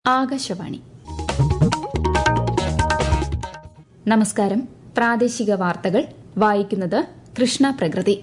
ആകാശവാണി നമസ്കാരം പ്രാദേശിക വാർത്തകൾ വായിക്കുന്നത് കൃഷ്ണ പ്രകൃതി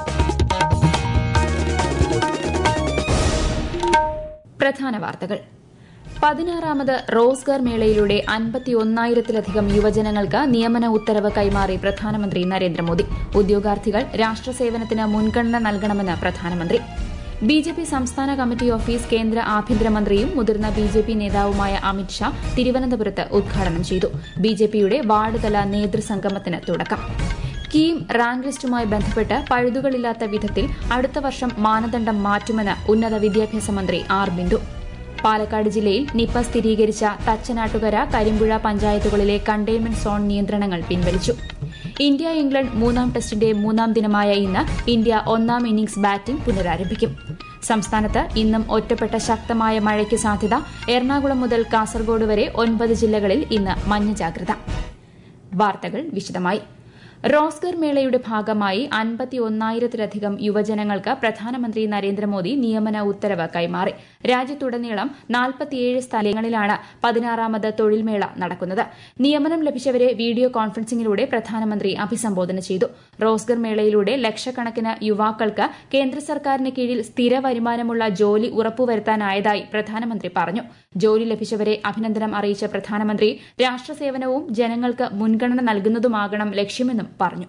പ്രധാന വാർത്തകൾ പതിനാറാമത് റോസ്ഗാർ മേളയിലൂടെ അൻപത്തിയൊന്നായിരത്തിലധികം യുവജനങ്ങൾക്ക് നിയമന ഉത്തരവ് കൈമാറി പ്രധാനമന്ത്രി നരേന്ദ്രമോദി ഉദ്യോഗാർത്ഥികൾ രാഷ്ട്രസേവനത്തിന് മുൻഗണന നൽകണമെന്ന് പ്രധാനമന്ത്രി ബി ജെ പി സംസ്ഥാന കമ്മിറ്റി ഓഫീസ് കേന്ദ്ര ആഭ്യന്തരമന്ത്രിയും മുതിർന്ന ബി ജെ പി നേതാവുമായ അമിത് ഷാ തിരുവനന്തപുരത്ത് ഉദ്ഘാടനം ചെയ്തു ബി ജെ പിയുടെ വാർഡുതല നേതൃസംഗമത്തിന് തുടക്കം കീം റാങ്ക് ലിസ്റ്റുമായി ബന്ധപ്പെട്ട് പഴുതുകളില്ലാത്ത വിധത്തിൽ അടുത്ത വർഷം മാനദണ്ഡം മാറ്റുമെന്ന് ഉന്നത വിദ്യാഭ്യാസ മന്ത്രി ആർ ബിന്ദു പാലക്കാട് ജില്ലയിൽ നിപ സ്ഥിരീകരിച്ച തച്ചനാട്ടുകര കരിമ്പുഴ പഞ്ചായത്തുകളിലെ കണ്ടെയ്ൻമെന്റ് സോൺ നിയന്ത്രണങ്ങൾ പിൻവലിച്ചു ഇന്ത്യ ഇംഗ്ലണ്ട് മൂന്നാം ടെസ്റ്റിന്റെ മൂന്നാം ദിനമായ ഇന്ന് ഇന്ത്യ ഒന്നാം ഇന്നിംഗ്സ് ബാറ്റിംഗ് പുനരാരംഭിക്കും സംസ്ഥാനത്ത് ഇന്നും ഒറ്റപ്പെട്ട ശക്തമായ മഴയ്ക്ക് സാധ്യത എറണാകുളം മുതൽ കാസർഗോഡ് വരെ ഒൻപത് ജില്ലകളിൽ ഇന്ന് മഞ്ഞ ജാഗ്രത വാർത്തകൾ വിശദമായി റോസ്ഗർ മേളയുടെ ഭാഗമായി അൻപത്തിയൊന്നായിരത്തിലധികം യുവജനങ്ങൾക്ക് പ്രധാനമന്ത്രി നരേന്ദ്രമോദി നിയമന ഉത്തരവ് കൈമാറി രാജ്യത്തുടനീളം നാൽപ്പത്തിയേഴ് സ്ഥലങ്ങളിലാണ് പതിനാറാമത് തൊഴിൽമേള നടക്കുന്നത് നിയമനം ലഭിച്ചവരെ വീഡിയോ കോൺഫറൻസിംഗിലൂടെ പ്രധാനമന്ത്രി അഭിസംബോധന ചെയ്തു റോസ്ഗർ മേളയിലൂടെ ലക്ഷക്കണക്കിന് യുവാക്കൾക്ക് കേന്ദ്ര സർക്കാരിന് കീഴിൽ സ്ഥിര വരുമാനമുള്ള ജോലി ഉറപ്പുവരുത്താനായതായി പ്രധാനമന്ത്രി പറഞ്ഞു ജോലി ലഭിച്ചവരെ അഭിനന്ദനം അറിയിച്ച പ്രധാനമന്ത്രി രാഷ്ട്രസേവനവും ജനങ്ങൾക്ക് മുൻഗണന നൽകുന്നതുമാകണം ലക്ഷ്യമെന്നും പറഞ്ഞു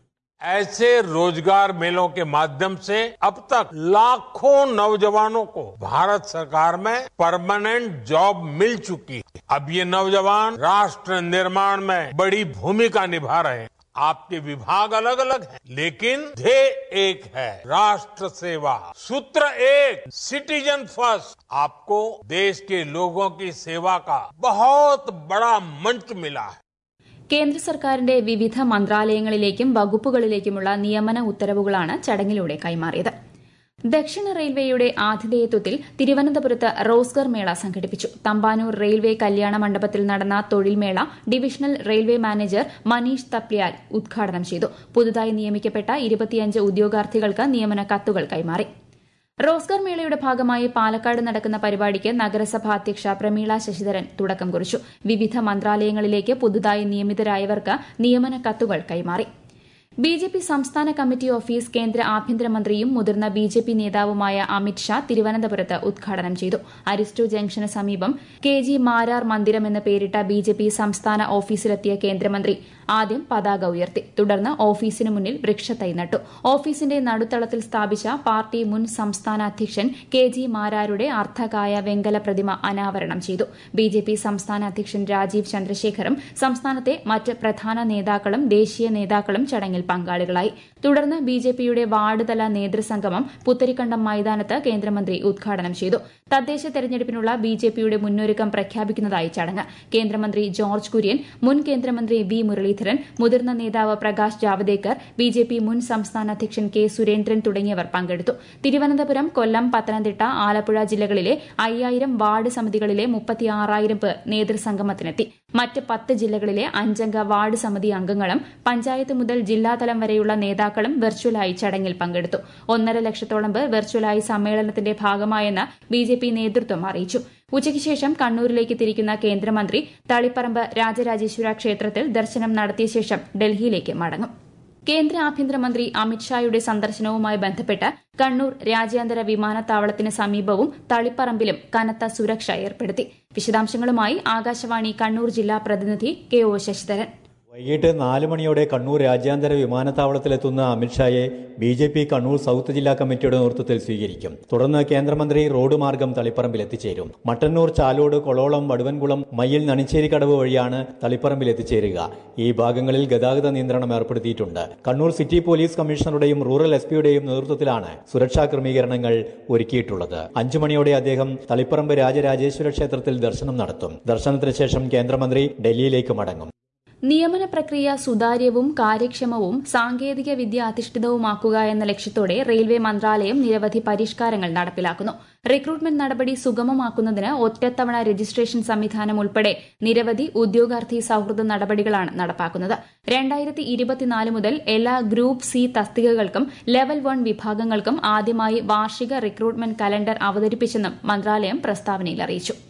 ऐसे रोजगार मेलों के माध्यम से अब तक लाखों नौजवानों को भारत सरकार में परमानेंट जॉब मिल चुकी है अब ये नौजवान राष्ट्र निर्माण में बड़ी भूमिका निभा रहे हैं आपके विभाग अलग अलग हैं, लेकिन ध्येय एक है राष्ट्र सेवा सूत्र एक सिटीजन फर्स्ट आपको देश के लोगों की सेवा का बहुत बड़ा मंच मिला है കേന്ദ്ര സർക്കാരിന്റെ വിവിധ മന്ത്രാലയങ്ങളിലേക്കും വകുപ്പുകളിലേക്കുമുള്ള നിയമന ഉത്തരവുകളാണ് ചടങ്ങിലൂടെ കൈമാറിയത് ദക്ഷിണ റെയിൽവേയുടെ ആതിഥേയത്വത്തിൽ തിരുവനന്തപുരത്ത് റോസ്ഗർ മേള സംഘടിപ്പിച്ചു തമ്പാനൂർ റെയിൽവേ കല്യാണ മണ്ഡപത്തിൽ നടന്ന തൊഴിൽമേള divisional railway manager Manish Thapliyal ഉദ്ഘാടനം ചെയ്തു പുതുതായി നിയമിക്കപ്പെട്ട ഇരുപത്തിയഞ്ച് ഉദ്യോഗാർത്ഥികൾക്ക് നിയമന കത്തുകൾ കൈമാറി റോസ്ഗർ മേളയുടെ ഭാഗമായി പാലക്കാട് നടക്കുന്ന പരിപാടിക്ക് നഗരസഭാ അധ്യക്ഷ പ്രമീള ശശിധരൻ തുടക്കം കുറിച്ചു വിവിധ മന്ത്രാലയങ്ങളിലേക്ക് പുതുതായി നിയമിതരായവർക്ക് നിയമന കത്തുകൾ കൈമാറി ബി ജെ പി സംസ്ഥാന കമ്മിറ്റി ഓഫീസ് കേന്ദ്ര ആഭ്യന്തരമന്ത്രിയും മുതിർന്ന ബി ജെ പി നേതാവുമായ അമിത് ഷാ തിരുവനന്തപുരത്ത് ഉദ്ഘാടനം ചെയ്തു അരിസ്റ്റോ ജംഗ്ഷന് സമീപം കെ ജി മാരാർ മന്ദിരം എന്ന് പേരിട്ട ബി ജെ പി സംസ്ഥാന ഓഫീസിലെത്തിയ കേന്ദ്രമന്ത്രി ആദ്യം പതാക ഉയർത്തി തുടർന്ന് ഓഫീസിന് മുന്നിൽ വൃക്ഷത്തൈ നട്ടു ഓഫീസിന്റെ നടുത്തളത്തിൽ സ്ഥാപിച്ച പാർട്ടി മുൻ സംസ്ഥാന അധ്യക്ഷൻ കെ ജി മാരാരുടെ അർദ്ധകായ വെങ്കല പ്രതിമ അനാവരണം ചെയ്തു ബി ജെ പി സംസ്ഥാന അധ്യക്ഷൻ രാജീവ് ചന്ദ്രശേഖറും സംസ്ഥാനത്തെ മറ്റ് പ്രധാന നേതാക്കളും ദേശീയ നേതാക്കളും ചടങ്ങിൽ പങ്കാളികളായി തുടർന്ന് ബി ജെ പിയുടെ വാർഡ് തല നേതൃസംഗമം പുത്തരിക്കണ്ടം മൈതാനത്ത് കേന്ദ്രമന്ത്രി ഉദ്ഘാടനം ചെയ്തു തദ്ദേശ തെരഞ്ഞെടുപ്പിനുള്ള ബി ജെ പിയുടെ മുന്നൊരുക്കം പ്രഖ്യാപിക്കുന്നതായി ചടങ്ങ് കേന്ദ്രമന്ത്രി ജോർജ് കുര്യൻ മുൻ കേന്ദ്രമന്ത്രി വി മുരളീധരൻ മുതിർന്ന നേതാവ് Prakash Javadekar B J P മുൻ സംസ്ഥാന അധ്യക്ഷൻ കെ സുരേന്ദ്രൻ തുടങ്ങിയവർ പങ്കെടുത്തു തിരുവനന്തപുരം കൊല്ലം പത്തനംതിട്ട ആലപ്പുഴ ജില്ലകളിലെ അയ്യായിരം വാർഡ് സമിതികളിലെ മുപ്പത്തിയാറായിരം പേർ നേതൃസംഗമത്തിനെത്തി മറ്റ് പത്ത് ജില്ലകളിലെ അഞ്ചംഗ വാർഡ് സമിതി അംഗങ്ങളും പഞ്ചായത്ത് മുതൽ ജില്ലാതലം വരെയുള്ള നേതാക്കളും വെർച്വലായി ചടങ്ങിൽ പങ്കെടുത്തു ഒന്നര ലക്ഷത്തോളം പേർ വെർച്വലായി സമ്മേളനത്തിന്റെ ഭാഗമായെന്ന് ബി ജെ പി നേതൃത്വം അറിയിച്ചു ഉച്ചയ്ക്ക് ശേഷം കണ്ണൂരിലേക്ക് തിരിക്കുന്ന കേന്ദ്രമന്ത്രി തളിപ്പറമ്പ് രാജരാജേശ്വര ക്ഷേത്രത്തിൽ ദർശനം നടത്തിയ ശേഷം ഡൽഹിയിലേക്ക് മടങ്ങും കേന്ദ്ര ആഭ്യന്തരമന്ത്രി അമിത്ഷായുടെ സന്ദർശനവുമായി ബന്ധപ്പെട്ട് കണ്ണൂർ രാജ്യാന്തര വിമാനത്താവളത്തിന് സമീപവും തളിപ്പറമ്പിലും കനത്ത സുരക്ഷ ഏർപ്പെടുത്തി വിശദാംശങ്ങളുമായി ആകാശവാണി കണ്ണൂർ ജില്ലാ പ്രതിനിധി കെ ഒ ശശിധരൻ വൈകിട്ട് നാല് മണിയോടെ കണ്ണൂർ രാജ്യാന്തര വിമാനത്താവളത്തിലെത്തുന്ന അമിത്ഷായെ B J P Kannur south ജില്ലാ കമ്മിറ്റിയുടെ നേതൃത്വത്തിൽ സ്വീകരിക്കും തുടർന്ന് കേന്ദ്രമന്ത്രി റോഡ് മാർഗം തളിപ്പറമ്പിൽ എത്തിച്ചേരും മട്ടന്നൂർ ചാലോട് കൊളോളം വടുവൻകുളം മയ്യിൽ നണിച്ചേരി കടവ് വഴിയാണ് തളിപ്പറമ്പിൽ എത്തിച്ചേരുക ഈ ഭാഗങ്ങളിൽ ഗതാഗത നിയന്ത്രണം ഏർപ്പെടുത്തിയിട്ടുണ്ട് കണ്ണൂർ സിറ്റി പോലീസ് കമ്മീഷണറുടെയും റൂറൽ എസ് പിയുടെയും നേതൃത്വത്തിലാണ് സുരക്ഷാ ക്രമീകരണങ്ങൾ ഒരുക്കിയിട്ടുള്ളത് അഞ്ചു മണിയോടെ അദ്ദേഹം തളിപ്പറമ്പ് രാജരാജേശ്വര ക്ഷേത്രത്തിൽ ദർശനം നടത്തും ദർശനത്തിന് ശേഷം കേന്ദ്രമന്ത്രി ഡൽഹിയിലേക്ക് മടങ്ങും നിയമന പ്രക്രിയ സുതാര്യവും കാര്യക്ഷമവും സാങ്കേതിക വിദ്യ അധിഷ്ഠിതവുമാക്കുക എന്ന ലക്ഷ്യത്തോടെ റെയിൽവേ മന്ത്രാലയം നിരവധി പരിഷ്കാരങ്ങൾ നടപ്പിലാക്കുന്നു റിക്രൂട്ട്മെന്റ് നടപടി സുഗമമാക്കുന്നതിന് ഒറ്റത്തവണ രജിസ്ട്രേഷൻ സംവിധാനം ഉൾപ്പെടെ നിരവധി ഉദ്യോഗാർത്ഥി സൌഹൃദ നടപടികളാണ് നടപ്പാക്കുന്നത് രണ്ടായിരത്തി ഇരുപത്തിനാല് മുതൽ എല്ലാ ഗ്രൂപ്പ് സി തസ്തികകൾക്കും ലെവൽ വൺ വിഭാഗങ്ങൾക്കും ആദ്യമായി വാർഷിക റിക്രൂട്ട്മെന്റ് കലണ്ടർ അവതരിപ്പിച്ചെന്നും മന്ത്രാലയം പ്രസ്താവനയിൽ അറിയിച്ചു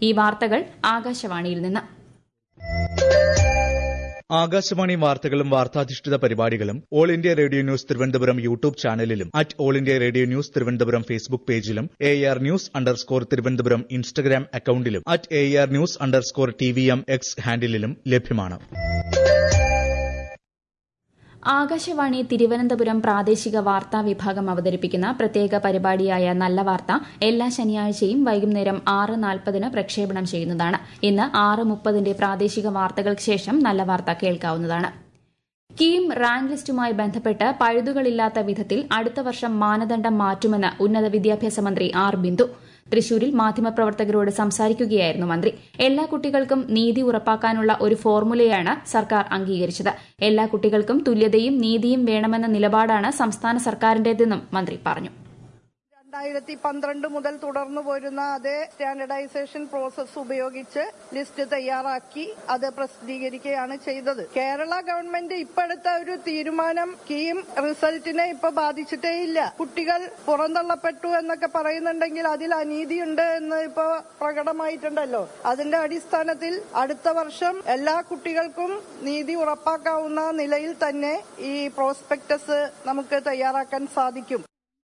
ഈ വാർത്തകൾ ആകാശവാണിയിൽ നിന്ന് ആകാശവാണി വാർത്തകളും വാർത്താധിഷ്ഠിത പരിപാടികളും all India radio news Thiruvananthapuram YouTube ചാനലിലും at all India radio news Thiruvananthapuram Facebook പേജിലും A R news underscore Thiruvananthapuram Instagram അക്കൌണ്ടിലും at A R news underscore T V M X ഹാൻഡിലും ലഭ്യമാണ് ആകാശവാണി തിരുവനന്തപുരം പ്രാദേശിക വാർത്താ വിഭാഗം അവതരിപ്പിക്കുന്ന പ്രത്യേക പരിപാടിയായ നല്ല വാർത്ത എല്ലാ ശനിയാഴ്ചയും വൈകുന്നേരം ആറ് നാൽപ്പതിന് പ്രക്ഷേപണം ചെയ്യുന്നതാണ് ഇന്ന് ആറ് മുപ്പതിന്റെ പ്രാദേശിക വാർത്തകൾക്ക് ശേഷം നല്ല വാർത്ത കേൾക്കാവുന്നതാണ് കീം റാങ്ക് ലിസ്റ്റുമായി ബന്ധപ്പെട്ട് പഴുതുകളില്ലാത്ത വിധത്തിൽ അടുത്ത വർഷം മാനദണ്ഡം മാറ്റുമെന്ന് ഉന്നത വിദ്യാഭ്യാസ മന്ത്രി ആർ ബിന്ദു തൃശൂരിൽ മാധ്യമപ്രവർത്തകരോട് സംസാരിക്കുകയായിരുന്നു മന്ത്രി എല്ലാ കുട്ടികൾക്കും നീതി ഉറപ്പാക്കാനുള്ള ഒരു ഫോർമുലയാണ് സർക്കാർ അംഗീകരിച്ചത് എല്ലാ കുട്ടികൾക്കും തുല്യതയും നീതിയും വേണമെന്ന നിലപാടാണ് സംസ്ഥാന സർക്കാരിന്റേതെന്നും മന്ത്രി പറഞ്ഞു രണ്ടായിരത്തി പന്ത്രണ്ട് മുതൽ തുടർന്നു പോരുന്ന അതേ സ്റ്റാൻഡർഡൈസേഷൻ പ്രോസസ് ഉപയോഗിച്ച് ലിസ്റ്റ് തയ്യാറാക്കി അത് പ്രസിദ്ധീകരിക്കുകയാണ് ചെയ്തത് കേരള ഗവൺമെന്റ് ഇപ്പോഴത്തെ ഒരു തീരുമാനം കീം റിസൾട്ടിനെ ഇപ്പൊ ബാധിച്ചിട്ടേയില്ല കുട്ടികൾ പുറന്തള്ളപ്പെട്ടു എന്നൊക്കെ പറയുന്നുണ്ടെങ്കിൽ അതിൽ അനീതിയുണ്ട് എന്ന് ഇപ്പൊ പ്രകടമായിട്ടുണ്ടല്ലോ അതിന്റെ അടിസ്ഥാനത്തിൽ അടുത്ത വർഷം എല്ലാ കുട്ടികൾക്കും നീതി ഉറപ്പാക്കാവുന്ന നിലയിൽ തന്നെ ഈ പ്രോസ്പെക്ടസ് നമുക്ക് തയ്യാറാക്കാൻ സാധിക്കും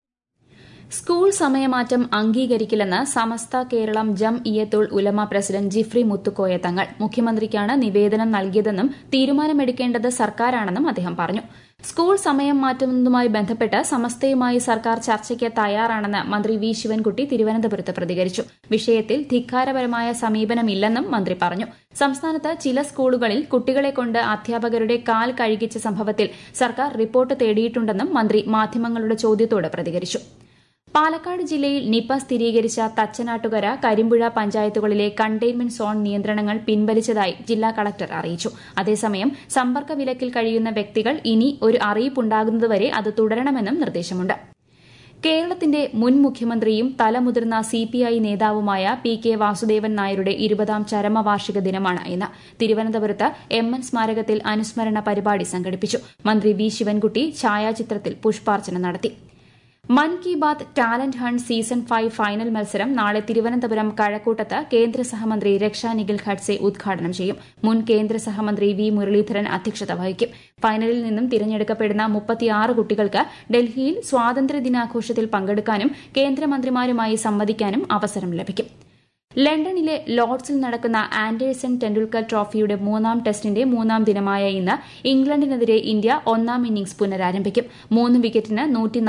school സമയമാറ്റം അംഗീകരിക്കില്ലെന്ന് Samastha Kerala Jamiyyathul Ulama president Jifri Muthukoya Thangal മുഖ്യമന്ത്രിക്കാണ് നിവേദനം നൽകിയതെന്നും തീരുമാനമെടുക്കേണ്ടത് സർക്കാരാണെന്നും അദ്ദേഹം പറഞ്ഞു സ്കൂൾ സമയം മാറ്റുന്നതുമായി ബന്ധപ്പെട്ട് സമസ്തയുമായി സർക്കാർ ചർച്ചയ്ക്ക് തയ്യാറാണെന്ന് മന്ത്രി വി ശിവൻകുട്ടി തിരുവനന്തപുരത്ത് പ്രതികരിച്ചു വിഷയത്തിൽ ധിക്കാരപരമായ സമീപനമില്ലെന്നും മന്ത്രി പറഞ്ഞു സംസ്ഥാനത്ത് ചില സ്കൂളുകളിൽ കുട്ടികളെ കൊണ്ട് അധ്യാപകരുടെ കാൽ കഴുകിച്ച സംഭവത്തിൽ സർക്കാർ റിപ്പോർട്ട് തേടിയിട്ടുണ്ടെന്നും മന്ത്രി മാധ്യമങ്ങളുടെ ചോദ്യത്തോട് പ്രതികരിച്ചു പാലക്കാട് ജില്ലയിൽ നിപ സ്ഥിരീകരിച്ച തച്ചനാട്ടുകര കരിമ്പുഴ പഞ്ചായത്തുകളിലെ കണ്ടെയ്ൻമെന്റ് സോൺ നിയന്ത്രണങ്ങൾ പിൻവലിച്ചതായി ജില്ലാ കളക്ടർ അറിയിച്ചു അതേസമയം സമ്പർക്ക വിലക്കിൽ കഴിയുന്ന വ്യക്തികൾ ഇനി ഒരു അറിയിപ്പുണ്ടാകുന്നതുവരെ അത് തുടരണമെന്നും നിർദ്ദേശമുണ്ട് കേരളത്തിന്റെ മുൻ മുഖ്യമന്ത്രിയും തലമുതിർന്ന സിപിഐ നേതാവുമായ പി കെ വാസുദേവൻ നായരുടെ ഇരുപതാം ചരമവാർഷിക ദിനമാണ് ഇന്ന് തിരുവനന്തപുരത്ത് എം എൻ സ്മാരകത്തിൽ അനുസ്മരണ പരിപാടി സംഘടിപ്പിച്ചു മന്ത്രി വി ശിവൻകുട്ടി ഛായാചിത്രത്തിൽ പുഷ്പാർച്ചന നടത്തി Mann Ki Baat talent hunt season five final മത്സരം നാളെ തിരുവനന്തപുരം കഴക്കൂട്ടത്ത് കേന്ദ്ര സഹമന്ത്രി രക്ഷാ നിഖിൽ ഖഡ്സെ ഉദ്ഘാടനം ചെയ്യും മുൻ കേന്ദ്ര സഹമന്ത്രി വി മുരളീധരൻ അധ്യക്ഷത വഹിക്കും ഫൈനലിൽ നിന്നും തിരഞ്ഞെടുക്കപ്പെടുന്ന മുപ്പത്തിയാറ് കുട്ടികൾക്ക് ഡൽഹിയിൽ സ്വാതന്ത്ര്യദിനാഘോഷത്തിൽ പങ്കെടുക്കാനും കേന്ദ്രമന്ത്രിമാരുമായി സംവദിക്കാനും അവസരം ലഭിക്കും ലണ്ടനിലെ ലോർഡ്സിൽ നടക്കുന്ന ആൻഡേഴ്സൺ ടെൻഡുൽക്കർ ട്രോഫിയുടെ മൂന്നാം ടെസ്റ്റിന്റെ മൂന്നാം ദിനമായ ഇന്ന് ഇംഗ്ലണ്ടിനെതിരെ ഇന്ത്യ ഒന്നാം ഇന്നിംഗ്സ് പുനരാരംഭിക്കും മൂന്ന് വിക്കറ്റിന്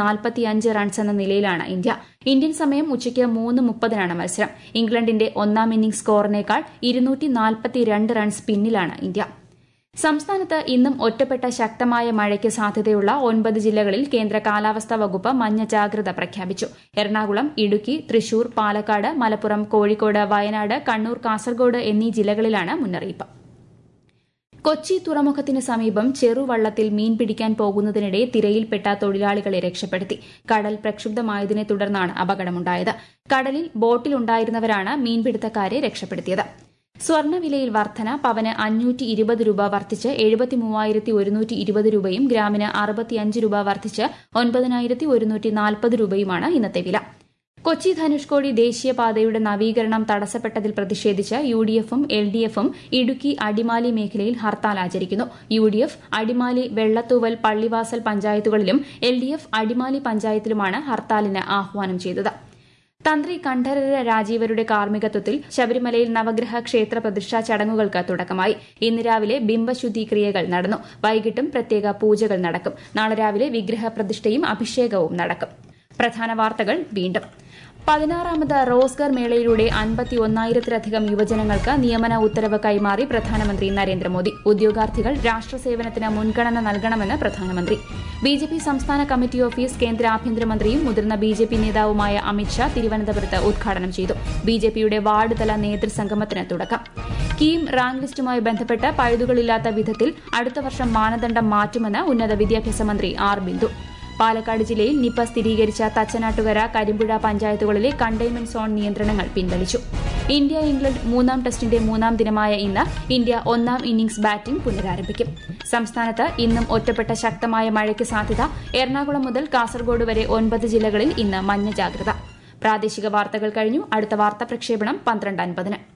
റൺസ് എന്ന നിലയിലാണ് ഇന്ത്യ ഇന്ത്യൻ സമയം ഉച്ചയ്ക്ക് മൂന്ന് മുപ്പതിനാണ് മത്സരം ഇംഗ്ലണ്ടിന്റെ ഒന്നാം ഇന്നിംഗ്സ് സ്കോറിനേക്കാൾ റൺസ് പിന്നിലാണ് ഇന്ത്യ സംസ്ഥാനത്ത് ഇന്നും ഒറ്റപ്പെട്ട ശക്തമായ മഴയ്ക്ക് സാധ്യതയുള്ള ഒൻപത് ജില്ലകളിൽ കേന്ദ്ര കാലാവസ്ഥാ വകുപ്പ് മഞ്ഞ ജാഗ്രത പ്രഖ്യാപിച്ചു എറണാകുളം ഇടുക്കി തൃശൂർ പാലക്കാട് മലപ്പുറം കോഴിക്കോട് വയനാട് കണ്ണൂർ കാസർഗോഡ് എന്നീ ജില്ലകളിലാണ് മുന്നറിയിപ്പ് കൊച്ചി തുറമുഖത്തിന് സമീപം ചെറുവള്ളത്തിൽ മീൻ പിടിക്കാൻ പോകുന്നതിനിടെ തിരയിൽപ്പെട്ട തൊഴിലാളികളെ രക്ഷപ്പെടുത്തി കടൽ പ്രക്ഷുബ്ധമായതിനെ തുടർന്നാണ് അപകടമുണ്ടായത് കടലിൽ ബോട്ടിലുണ്ടായിരുന്നവരാണ് മീൻപിടുത്തക്കാരെ രക്ഷപ്പെടുത്തിയത് സ്വർണ്ണവിലയിൽ വർധന പവന് അഞ്ഞൂറ്റി ഇരുപത് രൂപ വർദ്ധിച്ച് എഴുപത്തി മൂവായിരത്തി ഒരുന്നൂറ്റി ഇരുപത് രൂപയും ഗ്രാമിന് അറുപത്തിയഞ്ച് രൂപ വർദ്ധിച്ച് ഒൻപതിനായിരത്തി ഒരുന്നൂറ്റി നാൽപ്പത് രൂപയുമാണ് ഇന്നത്തെ വില കൊച്ചി ധനുഷ്കോടി ദേശീയപാതയുടെ നവീകരണം തടസ്സപ്പെട്ടതിൽ പ്രതിഷേധിച്ച് യു ഡി എഫും എൽ ഡി എഫും ഇടുക്കി അടിമാലി മേഖലയിൽ ഹർത്താൽ ആചരിക്കുന്നു U D F Adimali Vellathooval Pallivasal പഞ്ചായത്തുകളിലും എൽ ഡി എഫ് അടിമാലി പഞ്ചായത്തിലുമാണ് ഹർത്താലിന് ആഹ്വാനം ചെയ്തത് തന്ത്രി കണ്ഠരര രാജീവരുടെ കാർമ്മികത്വത്തിൽ ശബരിമലയിൽ നവഗ്രഹ ക്ഷേത്ര പ്രതിഷ്ഠാ ചടങ്ങുകൾക്ക് തുടക്കമായി ഇന്ന് രാവിലെ ബിംബശുദ്ധി ക്രിയകൾ നടന്നു വൈകിട്ടും പ്രത്യേക പൂജകൾ നടക്കും നാളെ രാവിലെ വിഗ്രഹ പ്രതിഷ്ഠയും അഭിഷേകവും നടക്കും പ്രധാന വാർത്തകൾ വീണ്ടും പതിനാറാമത് റോസ്ഗർ മേളയിലൂടെ അൻപത്തി ഒന്നായിരത്തിലധികം യുവജനങ്ങൾക്ക് നിയമന ഉത്തരവ് കൈമാറി പ്രധാനമന്ത്രി നരേന്ദ്രമോദി ഉദ്യോഗാർത്ഥികൾ രാഷ്ട്രസേവനത്തിന് മുൻഗണന നൽകണമെന്ന് പ്രധാനമന്ത്രി ബി ജെ പി സംസ്ഥാന കമ്മിറ്റി ഓഫീസ് കേന്ദ്ര ആഭ്യന്തരമന്ത്രിയും മുതിർന്ന ബി ജെ പി നേതാവുമായ അമിത്ഷാ തിരുവനന്തപുരത്ത് ഉദ്ഘാടനം ചെയ്തു ബി ജെ പിയുടെ വാർഡ് തല നേതൃസംഗമത്തിന് തുടക്കം കീം റാങ്ക് ലിസ്റ്റുമായി ബന്ധപ്പെട്ട് പഴുതുകളില്ലാത്ത വിധത്തിൽ അടുത്ത വർഷം മാനദണ്ഡം മാറ്റുമെന്ന് ഉന്നത വിദ്യാഭ്യാസ മന്ത്രി ആർ ബിന്ദു പാലക്കാട് ജില്ലയിൽ നിപ സ്ഥിരീകരിച്ച തച്ചനാട്ടുകര കരിമ്പുഴ പഞ്ചായത്തുകളിലെ കണ്ടെയ്ൻമെന്റ് സോൺ നിയന്ത്രണങ്ങൾ പിൻവലിച്ചു ഇന്ത്യ ഇംഗ്ലണ്ട് മൂന്നാം ടെസ്റ്റിന്റെ മൂന്നാം ദിനമായ ഇന്ന് ഇന്ത്യ ഒന്നാം ഇന്നിംഗ്സ് ബാറ്റിംഗ് പുനരാരംഭിക്കും സംസ്ഥാനത്ത് ഇന്നും ഒറ്റപ്പെട്ട ശക്തമായ മഴയ്ക്ക് സാധ്യത എറണാകുളം മുതൽ കാസർഗോഡ് വരെ ഒൻപത് ജില്ലകളിൽ ഇന്ന് മഞ്ഞ ജാഗ്രത പ്രാദേശിക വാർത്തകൾ കഴിഞ്ഞു അടുത്ത വാർത്താ പ്രക്ഷേപണം പന്ത്രണ്ട് അൻപതിന്